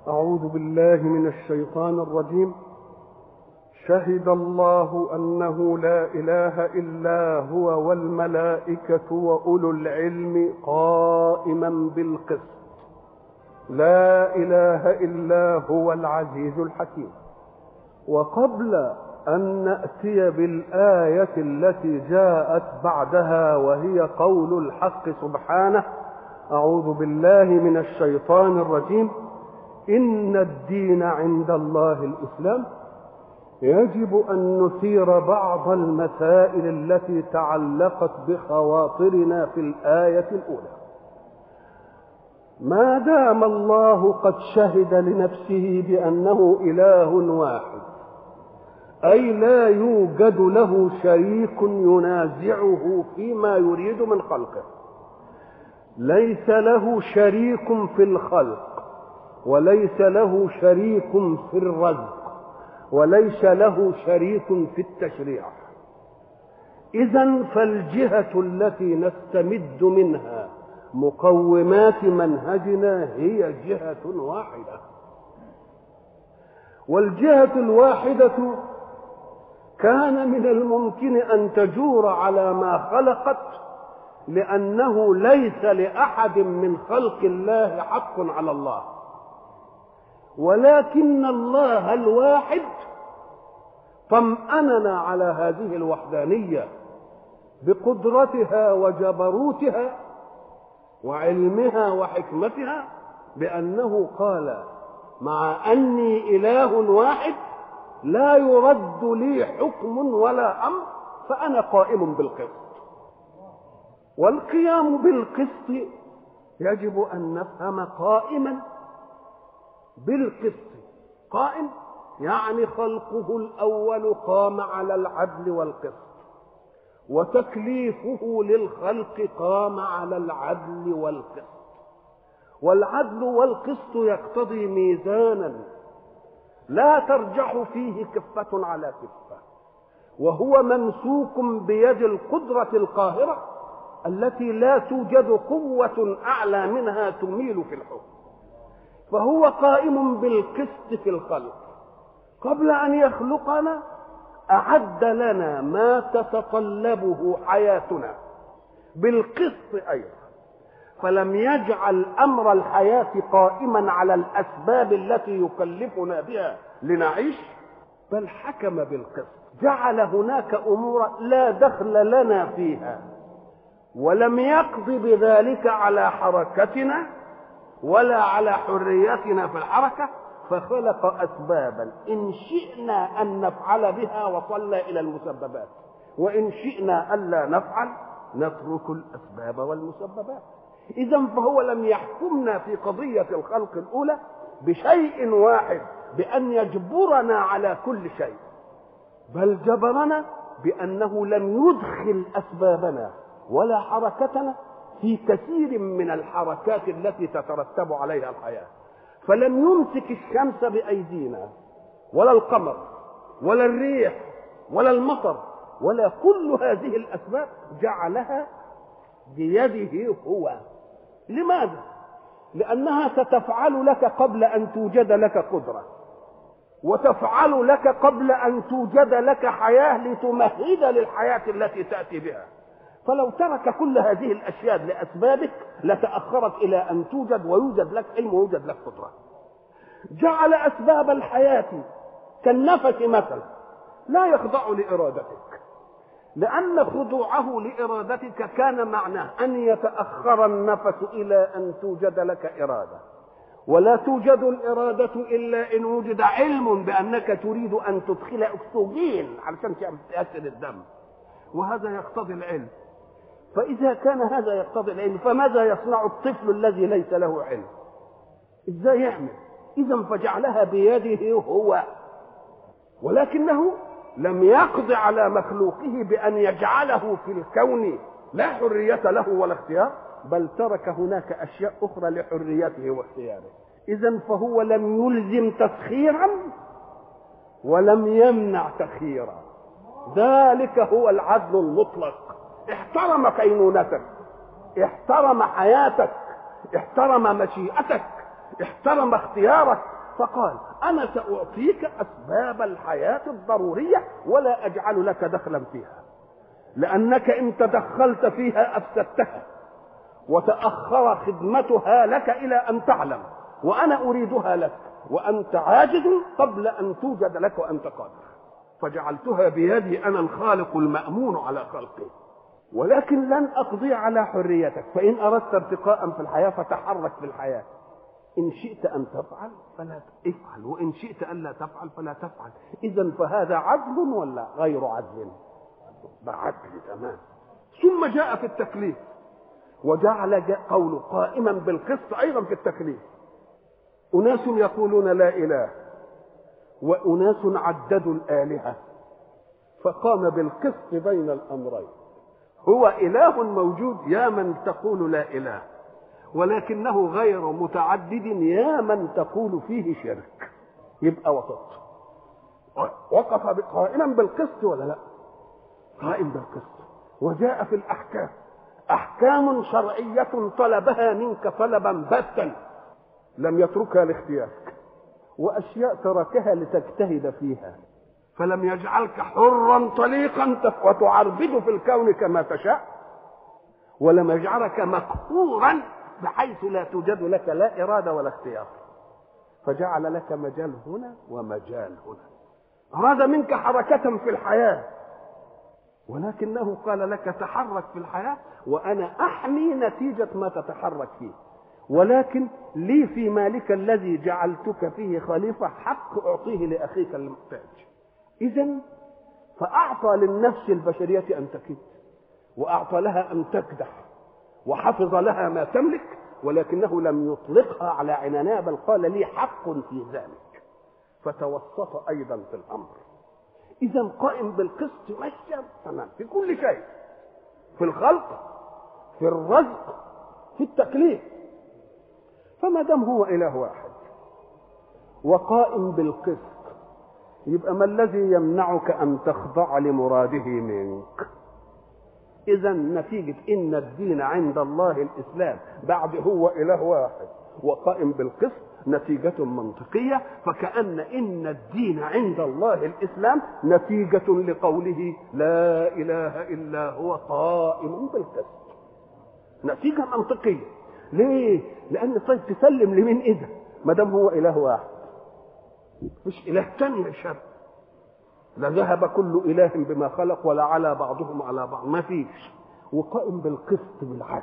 أعوذ بالله من الشيطان الرجيم شهد الله أنه لا إله إلا هو والملائكة وأولو العلم قائما بالقسط لا إله إلا هو العزيز الحكيم وقبل أن نأتي بالآية التي جاءت بعدها وهي قول الحق سبحانه أعوذ بالله من الشيطان الرجيم إن الدين عند الله الإسلام يجب أن نثير بعض المسائل التي تعلقت بخواطرنا في الآية الأولى ما دام الله قد شهد لنفسه بأنه إله واحد أي لا يوجد له شريك ينازعه فيما يريد من خلقه ليس له شريك في الخلق وليس له شريك في الرزق وليس له شريك في التشريع اذا فالجهه التي نستمد منها مقومات منهجنا هي جهه واحده والجهه الواحده كان من الممكن ان تجور على ما خلقت لانه ليس لاحد من خلق الله حق على الله ولكن الله الواحد طمأننا على هذه الوحدانية بقدرتها وجبروتها وعلمها وحكمتها بأنه قال مع أني إله واحد لا يرد لي حكم ولا أمر فأنا قائم بالقسط والقيام بالقسط يجب أن نفهم قائما بالقسط قائم يعني خلقه الاول قام على العدل والقسط وتكليفه للخلق قام على العدل والقسط والعدل والقسط يقتضي ميزانا لا ترجح فيه كفه على كفه وهو ممسوك بيد القدره القاهره التي لا توجد قوه اعلى منها تميل في الحكم فهو قائم بالقسط في الخلق قبل ان يخلقنا اعد لنا ما تتطلبه حياتنا بالقسط ايضا فلم يجعل امر الحياه قائما على الاسباب التي يكلفنا بها لنعيش بل حكم بالقسط جعل هناك امور لا دخل لنا فيها ولم يقض بذلك على حركتنا ولا على حريتنا في الحركه فخلق اسبابا ان شئنا ان نفعل بها وصلنا الى المسببات وان شئنا الا نفعل نترك الاسباب والمسببات اذا فهو لم يحكمنا في قضيه الخلق الاولى بشيء واحد بان يجبرنا على كل شيء بل جبرنا بانه لم يدخل اسبابنا ولا حركتنا في كثير من الحركات التي تترتب عليها الحياه فلم يمسك الشمس بايدينا ولا القمر ولا الريح ولا المطر ولا كل هذه الاسباب جعلها بيده هو لماذا لانها ستفعل لك قبل ان توجد لك قدره وتفعل لك قبل ان توجد لك حياه لتمهد للحياه التي تاتي بها فلو ترك كل هذه الاشياء لاسبابك لتاخرت الى ان توجد ويوجد لك علم ويوجد لك قدره جعل اسباب الحياه كالنفس مثلا لا يخضع لارادتك لان خضوعه لارادتك كان معناه ان يتاخر النفس الى ان توجد لك اراده ولا توجد الاراده الا ان وجد علم بانك تريد ان تدخل اكسجين علشان تاثر الدم وهذا يقتضي العلم فإذا كان هذا يقتضي العلم فماذا يصنع الطفل الذي ليس له علم ازاي يعمل اذا فجعلها بيده هو ولكنه لم يقض على مخلوقه بان يجعله في الكون لا حريه له ولا اختيار بل ترك هناك اشياء اخرى لحريته واختياره اذا فهو لم يلزم تسخيرا ولم يمنع تخييرا ذلك هو العدل المطلق احترم كينونتك احترم حياتك احترم مشيئتك احترم اختيارك فقال انا ساعطيك اسباب الحياه الضروريه ولا اجعل لك دخلا فيها لانك ان تدخلت فيها افسدتها وتاخر خدمتها لك الى ان تعلم وانا اريدها لك وانت عاجز قبل ان توجد لك وانت قادر فجعلتها بيدي انا الخالق المامون على خلقه ولكن لن اقضي على حريتك فان اردت ارتقاء في الحياه فتحرك في الحياه ان شئت ان تفعل فلا افعل وان شئت الا تفعل فلا تفعل اذا فهذا عدل ولا غير عدل ده عدل تمام ثم جاء في التكليف وجعل جاء قوله قائما بالقسط ايضا في التكليف اناس يقولون لا اله واناس عددوا الالهه فقام بالقسط بين الامرين هو اله موجود يا من تقول لا اله ولكنه غير متعدد يا من تقول فيه شرك يبقى وسط وقف قائما بالقسط ولا لا قائم بالقسط وجاء في الاحكام احكام شرعيه طلبها منك طلبا باتا لم يتركها لاختيارك واشياء تركها لتجتهد فيها فلم يجعلك حرا طليقا وتعربد في الكون كما تشاء ولم يجعلك مقهورا بحيث لا توجد لك لا اراده ولا اختيار فجعل لك مجال هنا ومجال هنا اراد منك حركه في الحياه ولكنه قال لك تحرك في الحياه وانا احمي نتيجه ما تتحرك فيه ولكن لي في مالك الذي جعلتك فيه خليفه حق اعطيه لاخيك المحتاج اذا فاعطى للنفس البشريه ان تكد واعطى لها ان تكدح وحفظ لها ما تملك ولكنه لم يطلقها على عنانها بل قال لي حق في ذلك فتوسط ايضا في الامر اذا قائم بالقسط ماشي تمام في كل شيء في الخلق في الرزق في التكليف فما دام هو اله واحد وقائم بالقسط يبقى ما الذي يمنعك ان تخضع لمراده منك اذا نتيجه ان الدين عند الله الاسلام بعد هو اله واحد وقائم بالقسط نتيجة منطقية فكأن إن الدين عند الله الإسلام نتيجة لقوله لا إله إلا هو قائم بالقسط نتيجة منطقية ليه؟ لأن طيب تسلم لمين إذا؟ ما دام هو إله واحد مش إله تاني يا شاب لا ذهب كل إله بما خلق ولا على بعضهم على بعض ما فيش وقائم بالقسط بالعدل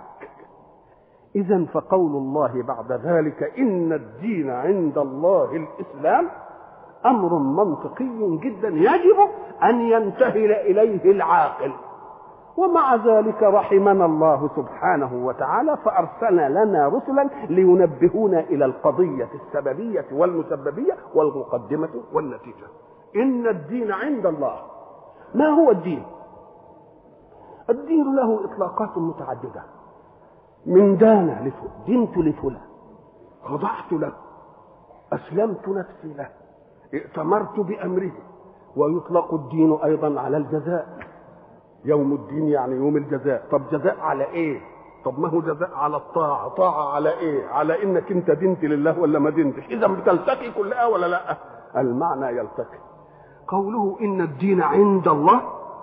إذا فقول الله بعد ذلك إن الدين عند الله الإسلام أمر منطقي جدا يجب أن ينتهي إليه العاقل ومع ذلك رحمنا الله سبحانه وتعالى فأرسل لنا رسلا لينبهونا إلى القضية السببية والمسببية والمقدمة والنتيجة إن الدين عند الله ما هو الدين الدين له إطلاقات متعددة من دان لفلان دنت لفلان خضعت له أسلمت نفسي له ائتمرت بأمره ويطلق الدين أيضا على الجزاء يوم الدين يعني يوم الجزاء طب جزاء على ايه طب ما هو جزاء على الطاعة طاعة على ايه على انك انت دنت لله ولا ما دنتش اذا بتلتقي كلها ولا لا المعنى يلتقي قوله ان الدين عند الله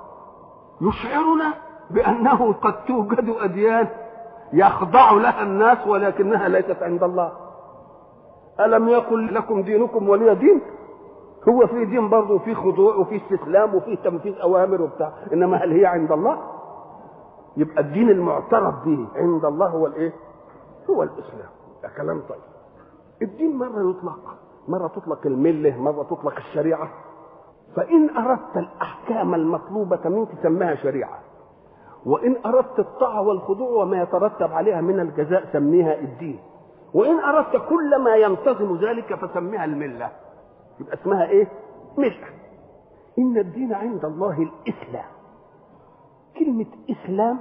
يشعرنا بانه قد توجد اديان يخضع لها الناس ولكنها ليست عند الله الم يقل لكم دينكم ولي دين هو في دين برضه وفي خضوع وفي استسلام وفي تنفيذ اوامر وبتاع انما هل هي عند الله يبقى الدين المعترف به عند الله هو الايه هو الاسلام ده كلام طيب الدين مره يطلق مره تطلق المله مره تطلق الشريعه فان اردت الاحكام المطلوبه منك سماها شريعه وان اردت الطاعه والخضوع وما يترتب عليها من الجزاء سميها الدين وان اردت كل ما ينتظم ذلك فسميها المله يبقى اسمها ايه مله ان الدين عند الله الاسلام كلمه اسلام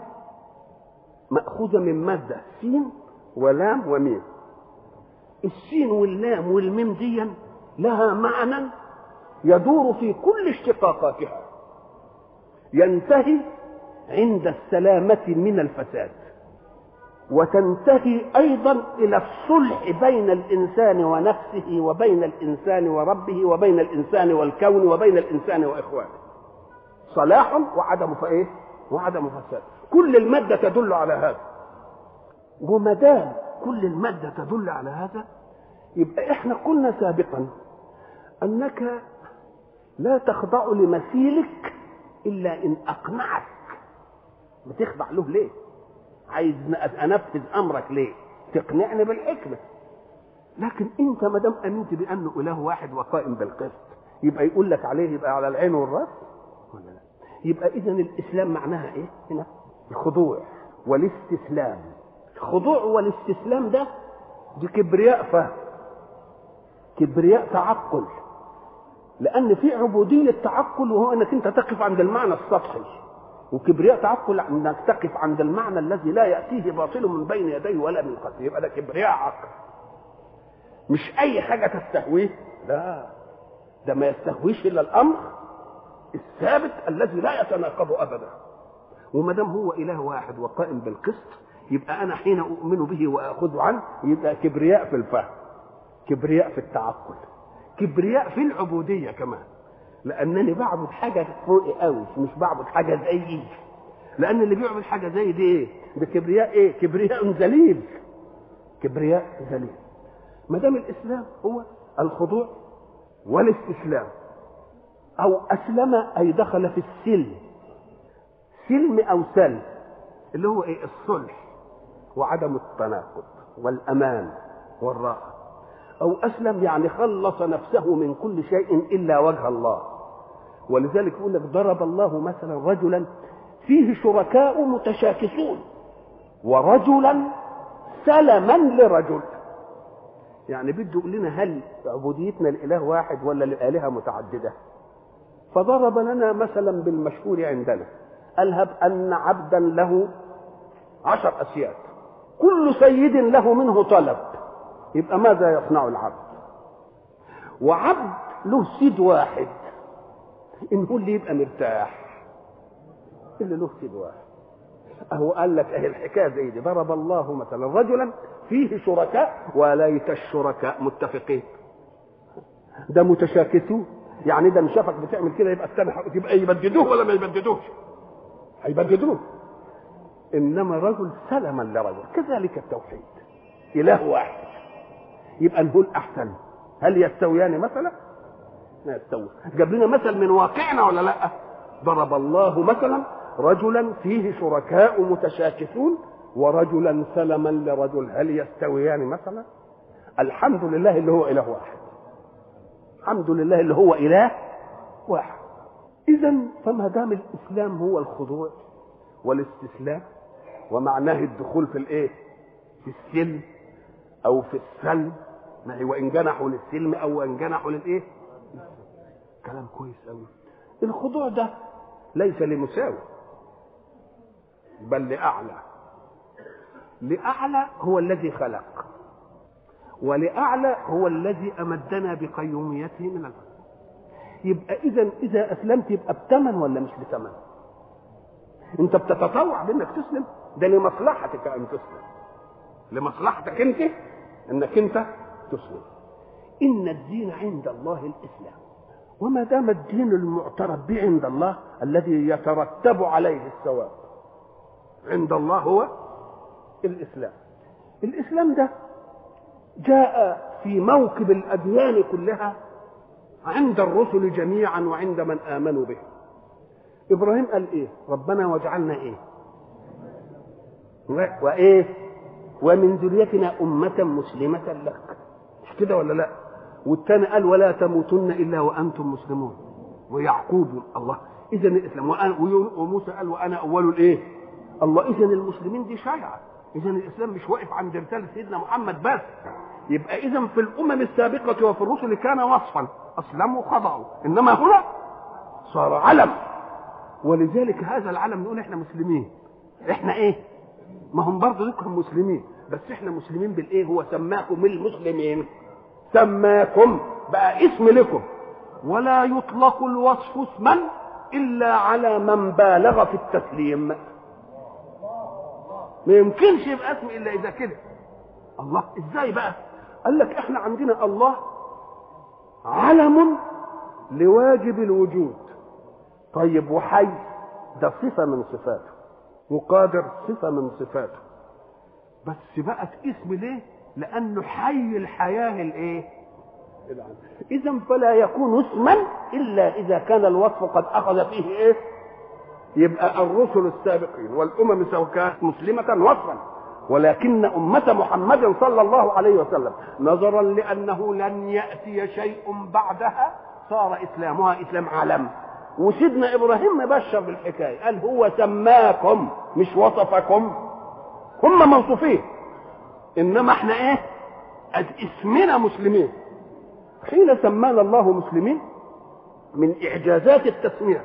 ماخوذه من ماده سين ولام وميم السين واللام والميم دي لها معنى يدور في كل اشتقاقاتها ينتهي عند السلامة من الفساد وتنتهي ايضا الى الصلح بين الانسان ونفسه وبين الانسان وربه وبين الانسان والكون وبين الانسان واخوانه صلاح وعدم فايه وعدم فساد كل الماده تدل على هذا وما دام كل الماده تدل على هذا يبقى احنا قلنا سابقا انك لا تخضع لمثيلك الا ان اقنعك بتخضع له ليه عايز انفذ امرك ليه تقنعني بالحكمه لكن انت ما دام امنت بانه اله واحد وقائم بالقسط يبقى يقول لك عليه يبقى على العين والراس ولا لا يبقى اذا الاسلام معناها ايه هنا الخضوع والاستسلام الخضوع والاستسلام ده دي كبرياء فهم كبرياء تعقل لان في عبوديه تعقل وهو انك انت تقف عند المعنى السطحي وكبرياء تعقل انك تقف عند المعنى الذي لا ياتيه باطل من بين يديه ولا من خلفه يبقى ده كبرياء عقل مش اي حاجه تستهويه لا ده ما يستهويش الا الامر الثابت الذي لا يتناقض ابدا وما دام هو اله واحد وقائم بالقسط يبقى انا حين اؤمن به واخذ عنه يبقى كبرياء في الفهم كبرياء في التعقل كبرياء في العبوديه كمان لانني بعبد حاجه فوقي قوي مش بعبد حاجه زيي لان اللي بيعبد حاجه زي دي ايه ده كبرياء ايه كبرياء ذليل كبرياء ذليل ما دام الاسلام هو الخضوع والاستسلام او اسلم اي دخل في السلم سلم او سلم اللي هو ايه الصلح وعدم التناقض والامان والراحه او اسلم يعني خلص نفسه من كل شيء الا وجه الله ولذلك يقول لك ضرب الله مثلا رجلا فيه شركاء متشاكسون ورجلا سلما لرجل يعني بده يقول لنا هل عبوديتنا لاله واحد ولا لالهه متعدده فضرب لنا مثلا بالمشهور عندنا الهب ان عبدا له عشر اسياد كل سيد له منه طلب يبقى ماذا يصنع العبد وعبد له سيد واحد ان هو اللي يبقى مرتاح اللي له سيد واحد اهو قال لك اهي الحكايه زي دي ضرب الله مثلا رجلا فيه شركاء وليت الشركاء متفقين ده متشاكسون يعني ده شافك بتعمل كده يبقى الثاني يبقى يبددوه ولا ما يبددوش هيبددوه انما رجل سلما لرجل كذلك التوحيد اله واحد يبقى نقول احسن هل يستويان مثلا لا يستوي جاب لنا مثل من واقعنا ولا لا ضرب الله مثلا رجلا فيه شركاء متشاكسون ورجلا سلما لرجل هل يستويان مثلا الحمد لله اللي هو اله واحد الحمد لله اللي هو اله واحد اذا فما دام الاسلام هو الخضوع والاستسلام ومعناه الدخول في الايه في السلم او في السلم ما هي وان جنحوا للسلم او ان جنحوا للايه كلام كويس قوي الخضوع ده ليس لمساوي بل لاعلى لاعلى هو الذي خلق ولاعلى هو الذي امدنا بقيوميته من الارض يبقى اذا اذا اسلمت يبقى بثمن ولا مش بثمن انت بتتطوع بانك تسلم ده لمصلحتك ان تسلم لمصلحتك انت انك انت تسلم ان الدين عند الله الاسلام وما دام الدين المعترف به عند الله الذي يترتب عليه الثواب عند الله هو الاسلام الاسلام ده جاء في موكب الاديان كلها عند الرسل جميعا وعند من امنوا به ابراهيم قال ايه ربنا واجعلنا ايه وايه ومن ذريتنا أمة مسلمة لك مش كده ولا لا والثاني قال ولا تموتن إلا وأنتم مسلمون ويعقوب الله إذا الإسلام وموسى قال وأنا أول الإيه الله إذا المسلمين دي شيعة إذا الإسلام مش واقف عند رسالة سيدنا محمد بس يبقى إذا في الأمم السابقة وفي الرسل كان وصفا أسلموا خضعوا إنما هنا صار علم ولذلك هذا العلم نقول إحنا مسلمين إحنا إيه ما هم برضه ذكرهم مسلمين بس احنا مسلمين بالايه هو سماكم المسلمين سماكم بقى اسم لكم ولا يطلق الوصف اسما الا على من بالغ في التسليم ما يمكنش يبقى اسم الا اذا كده الله ازاي بقى قال لك احنا عندنا الله علم لواجب الوجود طيب وحي ده صفة من صفاته وقادر صفة من صفاته بس بقت اسم ليه لانه حي الحياة الايه اذا فلا يكون اسما الا اذا كان الوصف قد اخذ فيه ايه يبقى الرسل السابقين والامم سواء كانت مسلمة وصفا ولكن أمة محمد صلى الله عليه وسلم نظرا لأنه لن يأتي شيء بعدها صار إسلامها إسلام عالم وسيدنا إبراهيم بشر بالحكاية قال هو سماكم مش وصفكم هم موصوفين إنما احنا إيه قد اسمنا مسلمين حين سمانا الله مسلمين من إعجازات التسمية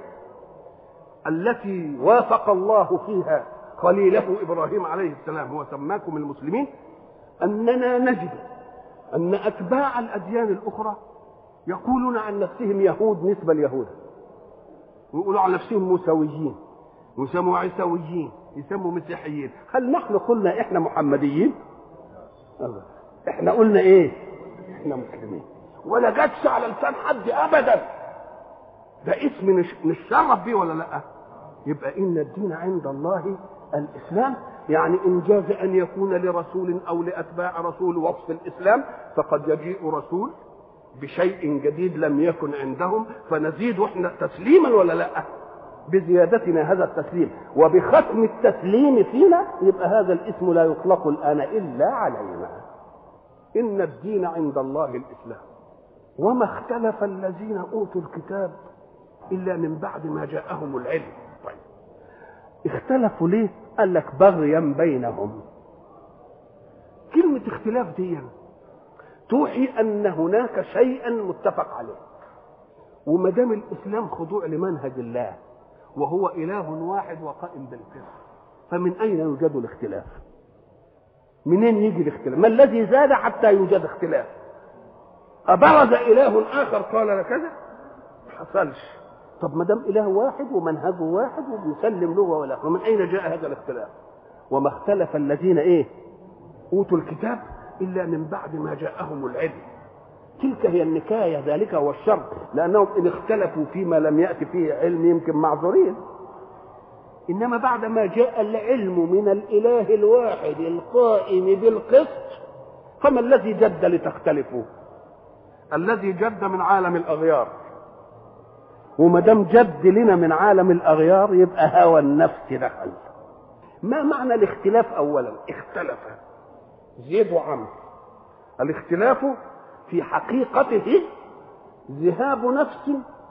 التي وافق الله فيها خليله ابراهيم عليه السلام هو سماكم المسلمين اننا نجد ان اتباع الاديان الاخرى يقولون عن نفسهم يهود نسبه اليهود ويقولوا عن نفسهم موسويين ويسموا عيسويين يسموا مسيحيين هل نحن قلنا احنا محمديين أبدا. احنا قلنا ايه احنا مسلمين ولا جاتش على لسان حد ابدا ده اسم نشرف بيه ولا لا يبقى ان الدين عند الله الاسلام يعني ان جاز ان يكون لرسول او لاتباع رسول وصف الاسلام فقد يجيء رسول بشيء جديد لم يكن عندهم فنزيد احنا تسليما ولا لا بزيادتنا هذا التسليم وبختم التسليم فينا يبقى هذا الاسم لا يطلق الان الا علينا ان الدين عند الله الاسلام وما اختلف الذين اوتوا الكتاب الا من بعد ما جاءهم العلم طيب اختلفوا ليه قال لك بغيا بينهم كلمة اختلاف دي توحي ان هناك شيئا متفق عليه وما دام الاسلام خضوع لمنهج الله وهو اله واحد وقائم بالقسط فمن اين يوجد الاختلاف منين يجي الاختلاف ما الذي زاد حتى يوجد اختلاف أبرز إله آخر قال كذا ما حصلش طب ما دام إله واحد ومنهجه واحد وبيسلم له ولا ومن أين جاء هذا الاختلاف وما اختلف الذين إيه أوتوا الكتاب إلا من بعد ما جاءهم العلم تلك هي النكاية ذلك هو الشر لأنهم إن اختلفوا فيما لم يأتي فيه علم يمكن معذورين إنما بعد ما جاء العلم من الإله الواحد القائم بالقسط فما الذي جد لتختلفوا الذي جد من عالم الأغيار وما دام جد لنا من عالم الأغيار يبقى هوى النفس دخل ما معنى الاختلاف أولا اختلف زيد وعمرو الاختلاف في حقيقته ذهاب نفس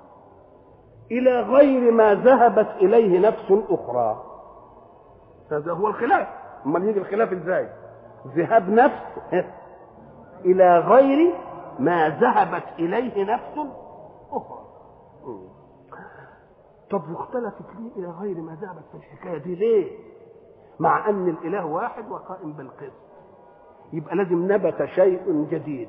الى غير ما ذهبت اليه نفس اخرى هذا هو الخلاف امال يجي الخلاف ازاي ذهاب نفس الى غير ما ذهبت اليه نفس اخرى طب واختلفت ليه الى غير ما ذهبت في الحكايه دي ليه مع ان الاله واحد وقائم بالقسط يبقى لازم نبت شيء جديد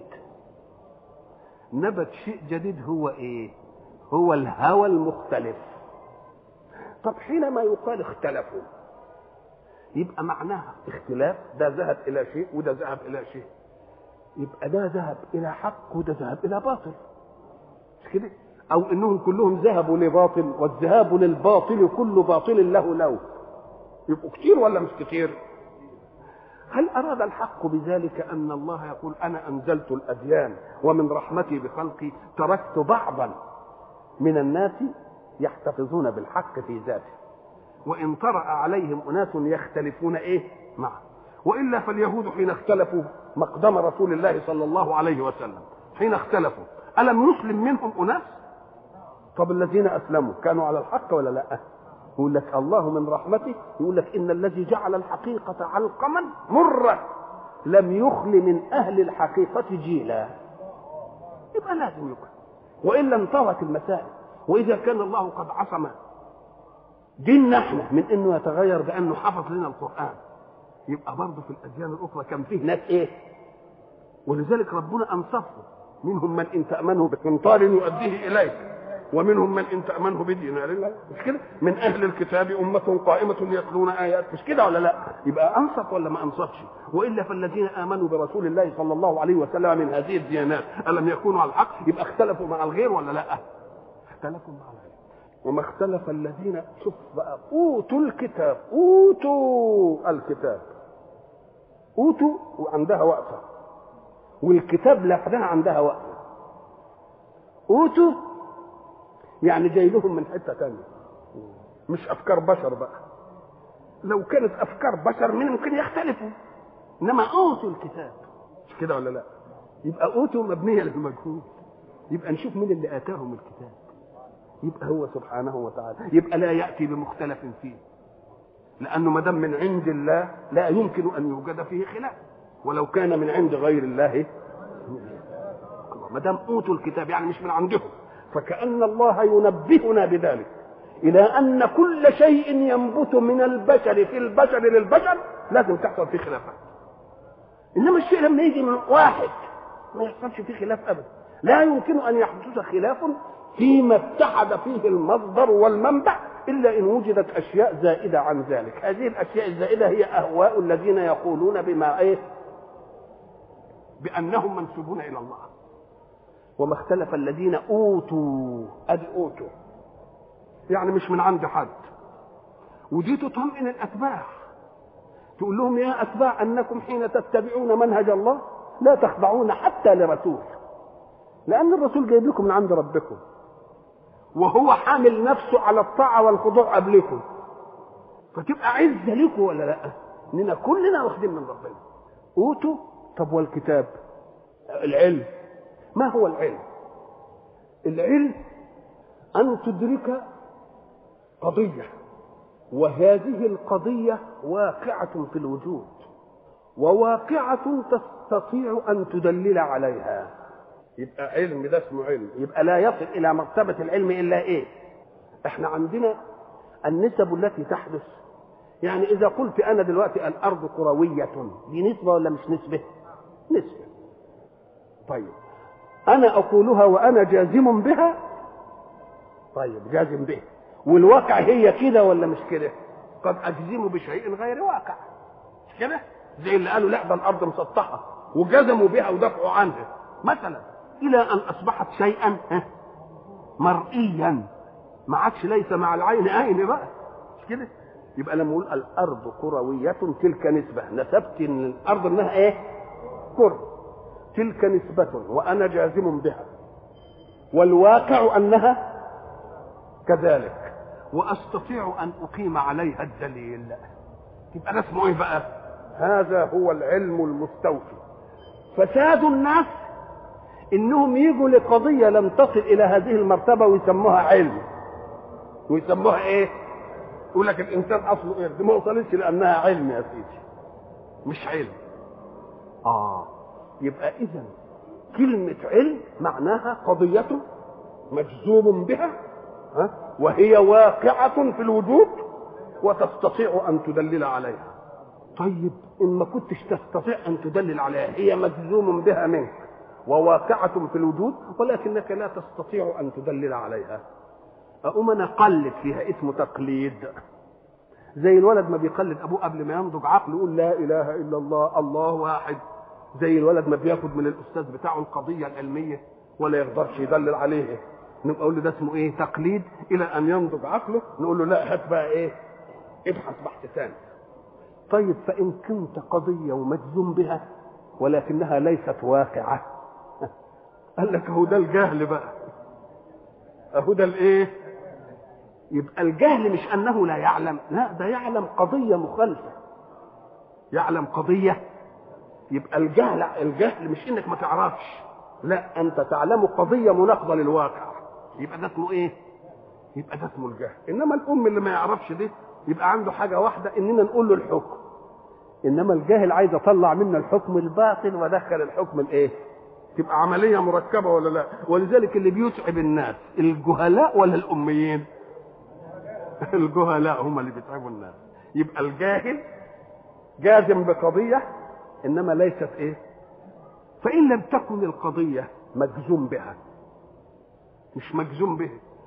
نبت شيء جديد هو ايه هو الهوى المختلف طب حينما يقال اختلفوا يبقى معناها اختلاف ده ذهب الى شيء وده ذهب الى شيء يبقى ده ذهب الى حق وده ذهب الى باطل مش كده او انهم كلهم ذهبوا لباطل والذهاب للباطل كل باطل له لو يبقوا كتير ولا مش كتير هل أراد الحق بذلك أن الله يقول أنا أنزلت الأديان ومن رحمتي بخلقي تركت بعضا من الناس يحتفظون بالحق في ذاته وإن طرأ عليهم أناس يختلفون إيه معه وإلا فاليهود حين اختلفوا مقدم رسول الله صلى الله عليه وسلم حين اختلفوا ألم يسلم منهم أناس طب الذين أسلموا كانوا على الحق ولا لا يقول لك الله من رحمته يقول لك ان الذي جعل الحقيقه علقما مرا لم يخل من اهل الحقيقه جيلا يبقى لازم يكون والا انطوت المسائل واذا كان الله قد عصم ديننا احنا من انه يتغير بانه حفظ لنا القران يبقى برضه في الاديان الاخرى كان فيه ناس ايه ولذلك ربنا انصفه منهم من ان تامنه بقنطار يؤديه اليك ومنهم من ان تامنه بدينار لا مش كده من اهل الكتاب امه قائمه يتلون ايات مش كده ولا لا يبقى انصت ولا ما انصتش والا فالذين امنوا برسول الله صلى الله عليه وسلم من هذه الديانات الم يكونوا على الحق يبقى اختلفوا مع الغير ولا لا اختلفوا مع الغير وما اختلف الذين شوف بقى اوتوا الكتاب اوتوا الكتاب اوتوا وعندها وقفه والكتاب لوحدها عندها وقفه اوتوا يعني جاي لهم من حته تانية مش افكار بشر بقى لو كانت افكار بشر من ممكن يختلفوا انما اوتوا الكتاب مش كده ولا لا يبقى اوتوا مبنيه للمجهول يبقى نشوف مين اللي اتاهم الكتاب يبقى هو سبحانه وتعالى يبقى لا ياتي بمختلف فيه لانه ما دام من عند الله لا يمكن ان يوجد فيه خلاف ولو كان من عند غير الله ما دام اوتوا الكتاب يعني مش من عندهم فكأن الله ينبهنا بذلك إلى أن كل شيء ينبت من البشر في البشر للبشر لازم تحصل فيه خلافات إنما الشيء لما يجي من واحد ما يحصلش فيه خلاف أبدا لا يمكن أن يحدث خلاف فيما اتحد فيه المصدر والمنبع إلا إن وجدت أشياء زائدة عن ذلك هذه الأشياء الزائدة هي أهواء الذين يقولون بما إيه بأنهم منسوبون إلى الله وما اختلف الذين اوتوا ادي اوتوا يعني مش من عند حد ودي تطمئن الاتباع تقول لهم يا اتباع انكم حين تتبعون منهج الله لا تخضعون حتى لرسول لان الرسول جايب لكم من عند ربكم وهو حامل نفسه على الطاعه والخضوع قبلكم فتبقى عزه لكم ولا لا اننا كلنا واخدين من ربنا اوتوا طب والكتاب العلم ما هو العلم العلم ان تدرك قضيه وهذه القضيه واقعه في الوجود وواقعه تستطيع ان تدلل عليها يبقى علم ده اسمه علم يبقى لا يصل الى مرتبه العلم الا ايه احنا عندنا النسب التي تحدث يعني اذا قلت انا دلوقتي الارض كرويه دي نسبه ولا مش نسبه نسبه طيب انا اقولها وانا جازم بها طيب جازم به والواقع هي كده ولا مش كده قد اجزم بشيء غير واقع مش كده زي اللي قالوا لا ده الارض مسطحه وجزموا بها ودافعوا عنها مثلا الى ان اصبحت شيئا مرئيا ما عادش ليس مع العين عين بقى مش كده يبقى لما اقول الارض كرويه تلك نسبه نسبت ان الارض انها ايه كره تلك نسبة وأنا جازم بها والواقع أنها كذلك وأستطيع أن أقيم عليها الدليل يبقى ده اسمه إيه بقى؟ هذا هو العلم المستوفي فساد الناس إنهم يجوا لقضية لم تصل إلى هذه المرتبة ويسموها علم ويسموها إيه؟ يقول لك الإنسان أصله إيه؟ دي ما وصلتش لأنها علم يا سيدي مش علم آه يبقى اذا كلمة علم معناها قضية مجزوم بها ها وهي واقعة في الوجود وتستطيع أن تدلل عليها طيب إن ما كنتش تستطيع أن تدلل عليها هي مجزوم بها منك وواقعة في الوجود ولكنك لا تستطيع أن تدلل عليها أقوم أنا أقلد فيها اسمه تقليد زي الولد ما بيقلد أبوه قبل ما ينضج عقله يقول لا إله إلا الله الله واحد زي الولد ما بياخد من الاستاذ بتاعه القضيه العلميه ولا يقدرش يدلل عليها نبقى نقول له ده اسمه ايه تقليد الى ان ينضج عقله نقول له لا هات بقى ايه ابحث بحث ثاني طيب فان كنت قضيه ومجزوم بها ولكنها ليست واقعه قال لك اهو ده الجهل بقى اهو ده الايه يبقى الجهل مش انه لا يعلم لا ده يعلم قضيه مخالفه يعلم قضيه يبقى الجهل الجهل مش انك ما تعرفش لا انت تعلم قضيه مناقضه للواقع يبقى ده اسمه ايه يبقى ده اسمه الجهل انما الام اللي ما يعرفش ده يبقى عنده حاجه واحده اننا نقول له الحكم انما الجاهل عايز اطلع منا الحكم الباطل وادخل الحكم الايه تبقى عمليه مركبه ولا لا ولذلك اللي بيتعب الناس الجهلاء ولا الاميين الجهلاء هم اللي بيتعبوا الناس يبقى الجاهل جازم بقضيه انما ليست ايه فان لم تكن القضيه مجزوم بها مش مجزوم به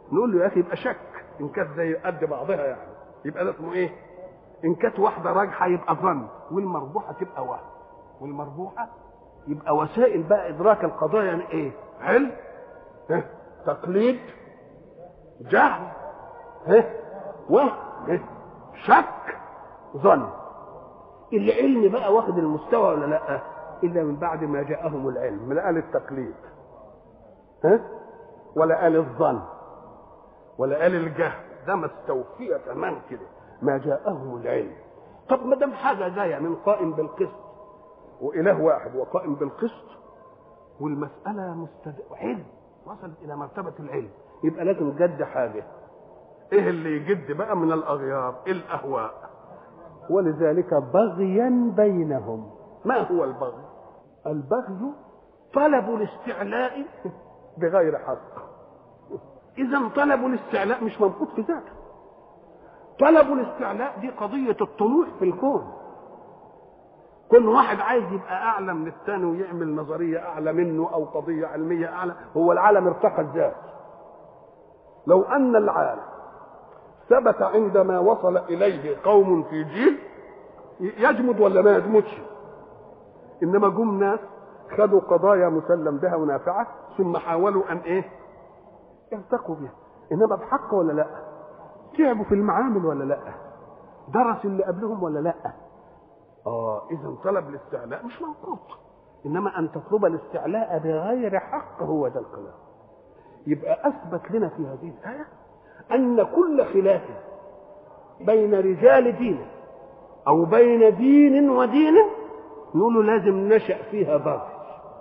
نقول له يا اخي يبقى شك ان كانت زي قد بعضها يعني يبقى ده اسمه ايه ان كانت واحده راجحه يبقى ظن والمربوحه تبقى وهم والمربوحه يبقى وسائل بقى ادراك القضايا يعني ايه علم ها؟ تقليد جهل ها؟ وهم ها؟ شك ظن العلم بقى واخد المستوى ولا لا الا من بعد ما جاءهم العلم لا قال التقليد ها ولا قال الظن ولا قال الجهل ده ما استوفي تمام كده ما جاءهم العلم طب ما دام حاجه جايه من قائم بالقسط واله واحد وقائم بالقسط والمساله مستد... علم وصلت الى مرتبه العلم يبقى لازم جد حاجه ايه اللي يجد بقى من الاغيار الاهواء ولذلك بغيا بينهم ما هو البغي البغي طلب الاستعلاء بغير حق اذا طلب الاستعلاء مش موجود في ذاته طلب الاستعلاء دي قضيه الطموح في الكون كل واحد عايز يبقى اعلى من الثاني ويعمل نظريه اعلى منه او قضيه علميه اعلى هو العالم ارتقى الذات لو ان العالم ثبت عندما وصل اليه قوم في جيل يجمد ولا ما يجمدش انما جم ناس خدوا قضايا مسلم بها ونافعه ثم حاولوا ان ايه يرتقوا بها انما بحق ولا لا تعبوا في المعامل ولا لا درسوا اللي قبلهم ولا لا اه اذا طلب الاستعلاء مش موجود انما ان تطلب الاستعلاء بغير حق هو ده الكلام يبقى اثبت لنا في هذه الايه ان كل خلاف بين رجال دين او بين دين ودين نقول له لازم نشا فيها بغي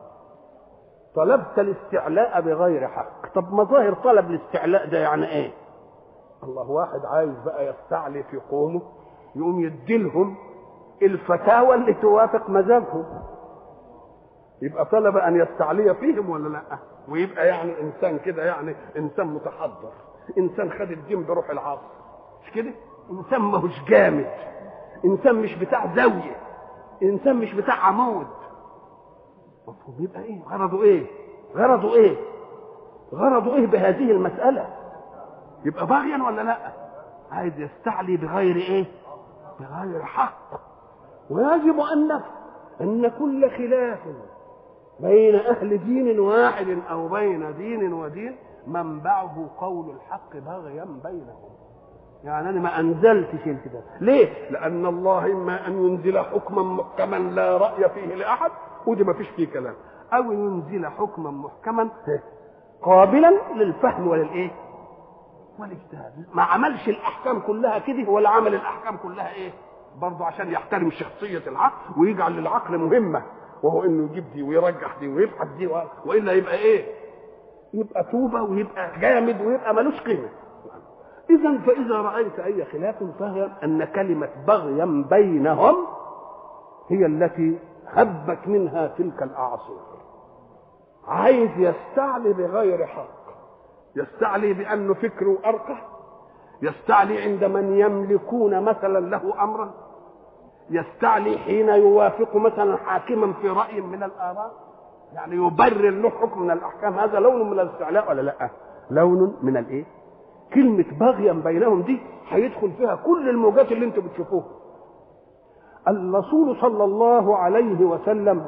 طلبت الاستعلاء بغير حق طب مظاهر طلب الاستعلاء ده يعني ايه الله واحد عايز بقى يستعلي في قومه يقوم يديلهم الفتاوى اللي توافق مذهبهم يبقى طلب ان يستعلي فيهم ولا لا ويبقى يعني انسان كده يعني انسان متحضر انسان خد الدين بروح العصر مش كده انسان ماهوش جامد انسان مش بتاع زاويه انسان مش بتاع عمود مفهوم يبقى ايه غرضه ايه غرضه ايه غرضه ايه بهذه المساله يبقى باغيا ولا لا عايز يستعلي بغير ايه بغير حق ويجب ان نفهم ان كل خلاف بين اهل دين واحد او بين دين ودين منبعه قول الحق بغيا بينهم يعني انا ما انزلتش الكتاب ليه لان الله اما ان ينزل حكما محكما لا راي فيه لاحد ودي ما فيش فيه كلام او ينزل حكما محكما قابلا للفهم وللايه والاجتهاد ما عملش الاحكام كلها كده ولا عمل الاحكام كلها ايه برضه عشان يحترم شخصيه العقل ويجعل للعقل مهمه وهو انه يجيب دي ويرجح دي ويبحث دي والا يبقى ايه يبقى توبه ويبقى جامد ويبقى ملوش قيمه اذا فاذا رايت اي خلاف فهم ان كلمه بغيا بينهم هي التي هبت منها تلك الاعاصير عايز يستعلي بغير حق يستعلي بانه فكره ارقى يستعلي عند من يملكون مثلا له امرا يستعلي حين يوافق مثلا حاكما في راي من الاراء يعني يبرر له حكم من الاحكام هذا لون من الاستعلاء ولا لا لون من الايه كلمه بغيا بينهم دي هيدخل فيها كل الموجات اللي انتم بتشوفوها الرسول صلى الله عليه وسلم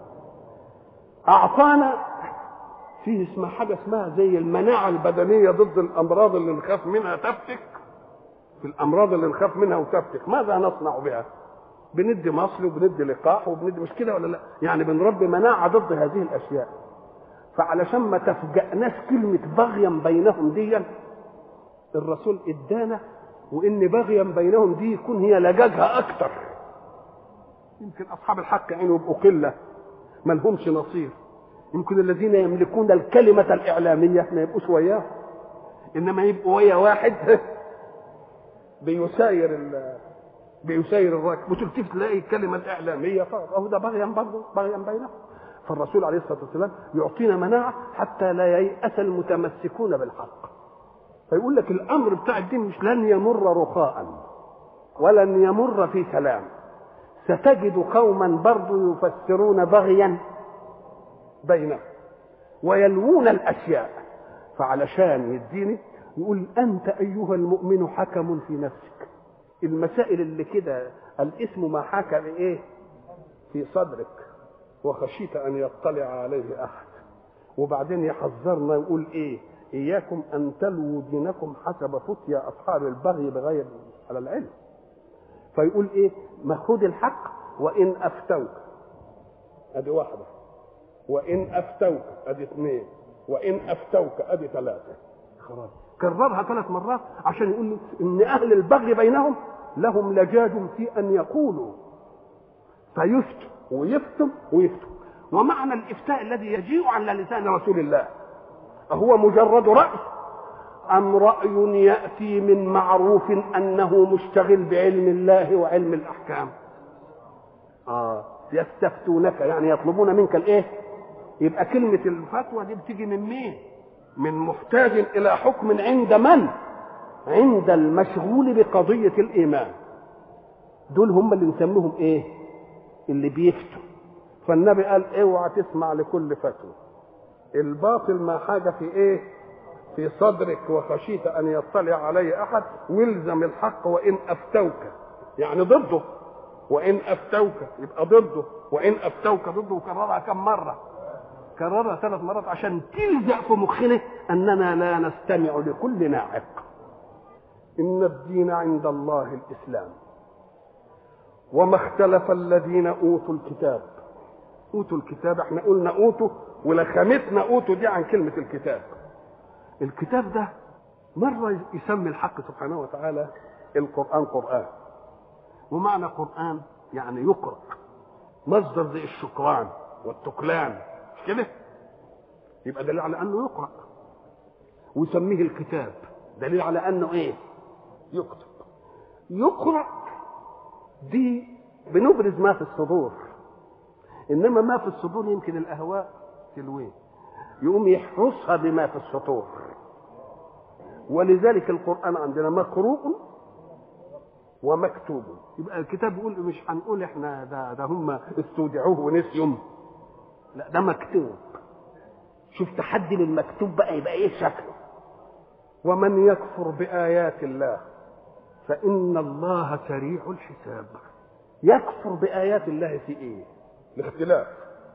اعطانا فيه اسمها حاجه اسمها زي المناعه البدنيه ضد الامراض اللي نخاف منها تفتك في الامراض اللي نخاف منها وتفتك ماذا نصنع بها بندي مصل وبندي لقاح وبندي مش كده ولا لا يعني بنربي مناعه ضد هذه الاشياء فعلشان ما تفجأناش كلمة بغيا بينهم دي الرسول ادانا وان بغيا بينهم دي يكون هي لجاجها اكتر يمكن اصحاب الحق يعني يبقوا قله ما لهمش نصير يمكن الذين يملكون الكلمة الإعلامية ما يبقوش وياه إنما يبقوا ويا واحد بيساير ال بيساير الراكب وتلتف تلاقي الكلمة الإعلامية فهو ده بغيا برضه بغيا بينهم فالرسول عليه الصلاة والسلام يعطينا مناعة حتى لا ييأس المتمسكون بالحق فيقول لك الأمر بتاع الدين مش لن يمر رخاء ولن يمر في سلام ستجد قوما برضه يفسرون بغيا بينهم ويلوون الاشياء فعلشان يديني يقول انت ايها المؤمن حكم في نفسك المسائل اللي كده الاسم ما حكى بايه في صدرك وخشيت ان يطلع عليه احد وبعدين يحذرنا يقول ايه اياكم ان تلووا دينكم حسب فتيا اصحاب البغي بغير على العلم فيقول ايه ما خذ الحق وان افتوك ادي واحده وان افتوك ادي اثنين وان افتوك ادي ثلاثه خلاص كررها ثلاث مرات عشان يقول ان اهل البغي بينهم لهم لجاج في ان يقولوا فيفتوا ويفتوا ويفتوا ومعنى الافتاء الذي يجيء على لسان رسول الله أهو مجرد رأي أم رأي يأتي من معروف أنه مشتغل بعلم الله وعلم الأحكام آه يستفتونك يعني يطلبون منك الإيه يبقى كلمة الفتوى دي بتيجي من مين من محتاج إلى حكم عند من عند المشغول بقضية الإيمان دول هم اللي نسميهم إيه اللي بيفتوا فالنبي قال اوعى تسمع لكل فتوى الباطل ما حاجة في ايه في صدرك وخشيت ان يطلع عليه احد والزم الحق وان افتوك يعني ضده وان افتوك يبقى ضده وان افتوك ضده وكررها كم مره كررها ثلاث مرات عشان تلزق في مخنا اننا لا نستمع لكل ناعق ان الدين عند الله الاسلام وما اختلف الذين اوتوا الكتاب اوتوا الكتاب احنا قلنا اوتوا ولخمتنا اوتوا دي عن كلمه الكتاب الكتاب ده مره يسمي الحق سبحانه وتعالى القران قران ومعنى قران يعني يقرا مصدر زي الشكران والتكلان مش كده يبقى دليل على انه يقرا ويسميه الكتاب دليل على انه ايه يكتب يقرا دي بنبرز ما في الصدور انما ما في الصدور يمكن الاهواء تلويه يقوم يحرسها بما في السطور ولذلك القران عندنا مقروء ومكتوب يبقى الكتاب بيقول مش هنقول احنا ده ده هم استودعوه ونسيهم لا ده مكتوب شوف تحدي للمكتوب بقى يبقى ايه شكله ومن يكفر بايات الله فان الله سريع الحساب يكفر بايات الله في ايه الاختلاف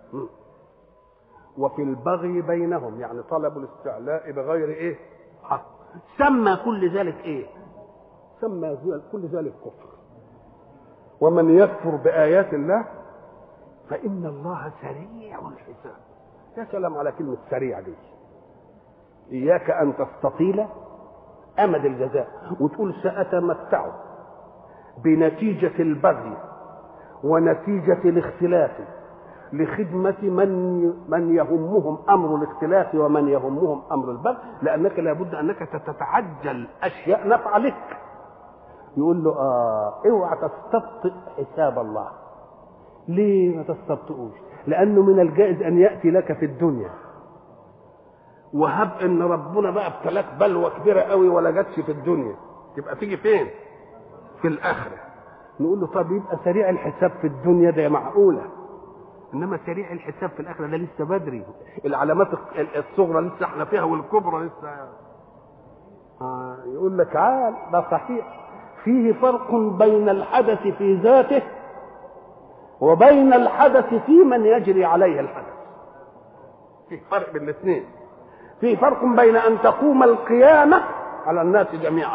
وفي البغي بينهم يعني طلب الاستعلاء بغير ايه حق سمى كل ذلك ايه سمى كل ذلك كفر ومن يكفر بآيات الله فإن الله سريع الحساب يا سلام على كلمة سريع دي إياك أن تستطيل أمد الجزاء وتقول سأتمتع بنتيجة البغي ونتيجة الاختلاف لخدمة من من يهمهم أمر الاختلاف ومن يهمهم أمر البغي لأنك لابد أنك تتعجل أشياء نفع لك يقول له آه اوعى تستبطئ حساب الله ليه ما تستبطئوش لأنه من الجائز أن يأتي لك في الدنيا وهب ان ربنا بقى ابتلاك بلوى كبيره قوي ولا جاتش في الدنيا تبقى تيجي فين في الاخره نقول له طب يبقى سريع الحساب في الدنيا ده معقوله انما سريع الحساب في الاخره ده لسه بدري العلامات الصغرى لسه احنا فيها والكبرى لسه آه يقول لك عال ده صحيح فيه فرق بين الحدث في ذاته وبين الحدث في من يجري عليه الحدث في فرق بين الاثنين في فرق بين ان تقوم القيامه على الناس جميعا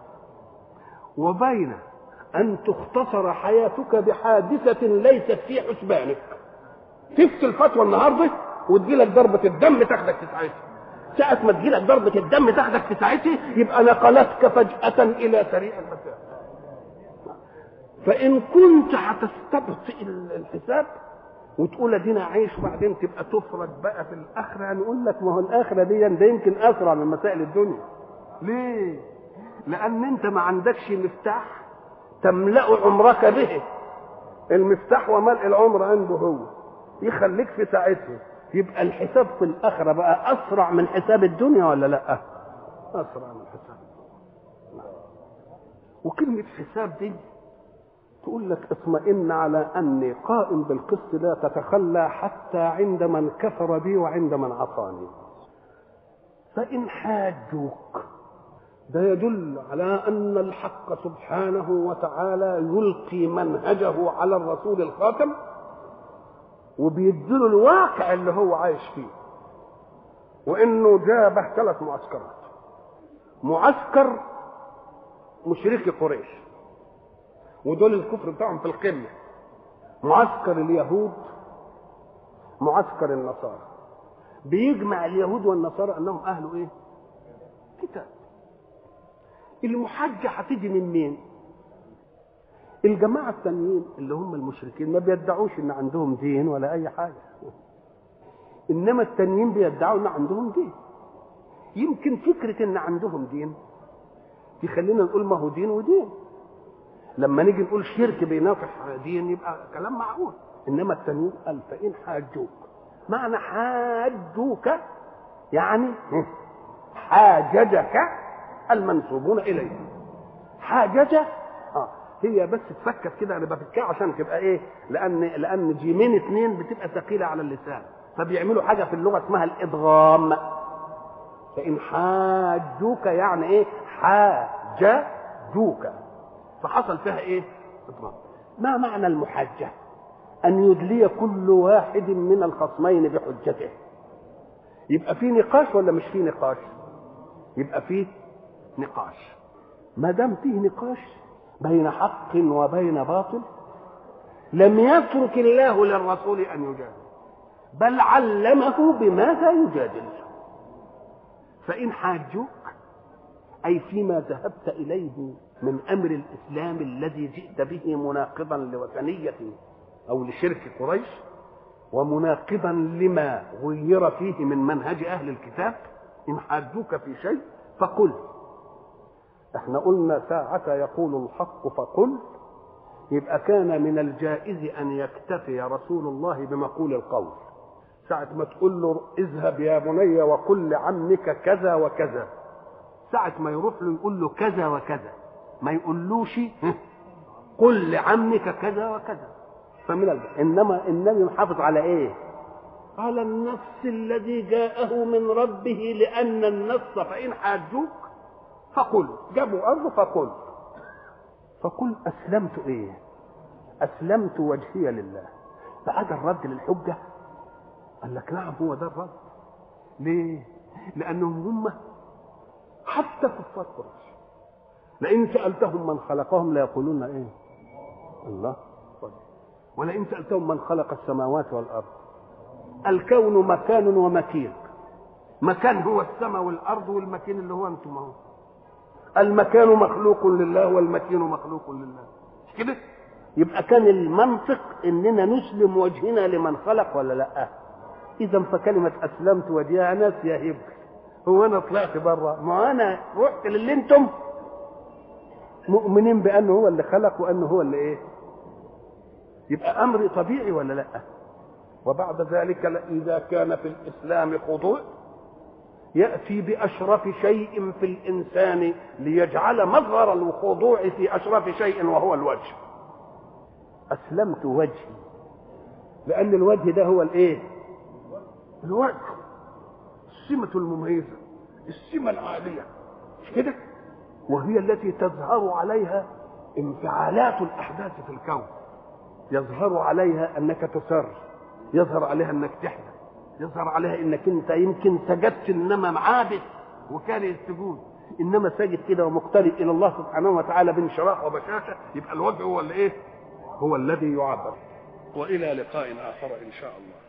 وبين ان تختصر حياتك بحادثه ليست في حسبانك تفتي الفتوى النهارده وتجيلك ضربه الدم تاخدك في ساعتها ساعة ما تجيلك ضربة الدم تاخدك في ساعتها يبقى نقلتك فجأة إلى سريع المسافة فإن كنت هتستبطئ الحساب وتقول ادينا عايش وبعدين تبقى تفرج بقى في الاخره نقول لك ما هو الاخره دي ده يمكن اسرع من مسائل الدنيا ليه لان انت ما عندكش مفتاح تملا عمرك به المفتاح وملء العمر عنده هو يخليك في ساعتها يبقى الحساب في الاخره بقى اسرع من حساب الدنيا ولا لا اسرع من حساب الدنيا وكلمه حساب دي تقول لك اطمئن على اني قائم بالقسط لا تتخلى حتى عند من كفر بي وعند من عصاني فان حاجوك ده يدل على أن الحق سبحانه وتعالى يلقي منهجه على الرسول الخاتم وبيديله الواقع اللي هو عايش فيه وانه جابه ثلاث معسكرات معسكر مشركي قريش ودول الكفر بتاعهم في القمه معسكر اليهود معسكر النصارى بيجمع اليهود والنصارى انهم اهل ايه كتاب المحجة هتيجي من مين الجماعة التانيين اللي هم المشركين ما بيدعوش ان عندهم دين ولا اي حاجة انما التانيين بيدعوا ان عندهم دين يمكن فكرة ان عندهم دين يخلينا نقول ما هو دين ودين لما نيجي نقول شرك بينافح دين يبقى كلام معقول انما التانيين قال فان حاجوك معنى حاجوك يعني حاججك المنسوبون اليه حاججه اه هي بس تفكر كده انا بفكها عشان تبقى ايه لان لان جيمين اثنين بتبقى ثقيله على اللسان فبيعملوا حاجه في اللغه اسمها الادغام فان حاجوك يعني ايه حاججوك فحصل فيها ايه ادغام ما معنى المحاجه ان يدلي كل واحد من الخصمين بحجته يبقى في نقاش ولا مش في نقاش يبقى فيه نقاش ما دام فيه نقاش بين حق وبين باطل لم يترك الله للرسول ان يجادل بل علمه بماذا يجادل فان حاجوك اي فيما ذهبت اليه من امر الاسلام الذي جئت به مناقضا لوثنيه او لشرك قريش ومناقضا لما غير فيه من منهج اهل الكتاب ان حاجوك في شيء فقل احنا قلنا ساعة يقول الحق فقل يبقى كان من الجائز ان يكتفي رسول الله بمقول القول ساعة ما تقول له اذهب يا بني وقل لعمك كذا وكذا ساعة ما يروح له يقول له كذا وكذا ما يقولوش قل لعمك كذا وكذا فمن الب... انما النبي محافظ على ايه على النص الذي جاءه من ربه لان النص فان حاجوك فقل جابوا ارض فقل فقل اسلمت ايه اسلمت وجهي لله بعد الرد للحجه قال لك نعم هو ده الرد ليه لانهم هم حتى كفار قريش لئن سالتهم من خلقهم ليقولون ايه الله ولئن سالتهم من خلق السماوات والارض الكون مكان ومكين مكان هو السماء والارض والمكين اللي هو انتم اهو المكان مخلوق لله والمكين مخلوق لله مش كده يبقى كان المنطق اننا نسلم وجهنا لمن خلق ولا لا اذا فكلمه اسلمت وجهها ناس يا هبل هو انا طلعت بره ما انا رحت للي انتم مؤمنين بانه هو اللي خلق وانه هو اللي ايه يبقى امر طبيعي ولا لا وبعد ذلك اذا كان في الاسلام خضوع ياتي باشرف شيء في الانسان ليجعل مظهر الخضوع في اشرف شيء وهو الوجه اسلمت وجهي لان الوجه ده هو الايه الوجه السمه المميزه السمه العاليه مش كده وهي التي تظهر عليها انفعالات الاحداث في الكون يظهر عليها انك تسر يظهر عليها انك تحزن يظهر عليها انك انت يمكن سجدت انما عابد وكان السجود انما ساجد كده ومقترب الى الله سبحانه وتعالى بانشراح وبشاشه يبقى الوجه هو اللي ايه؟ هو الذي يعبر والى لقاء اخر ان شاء الله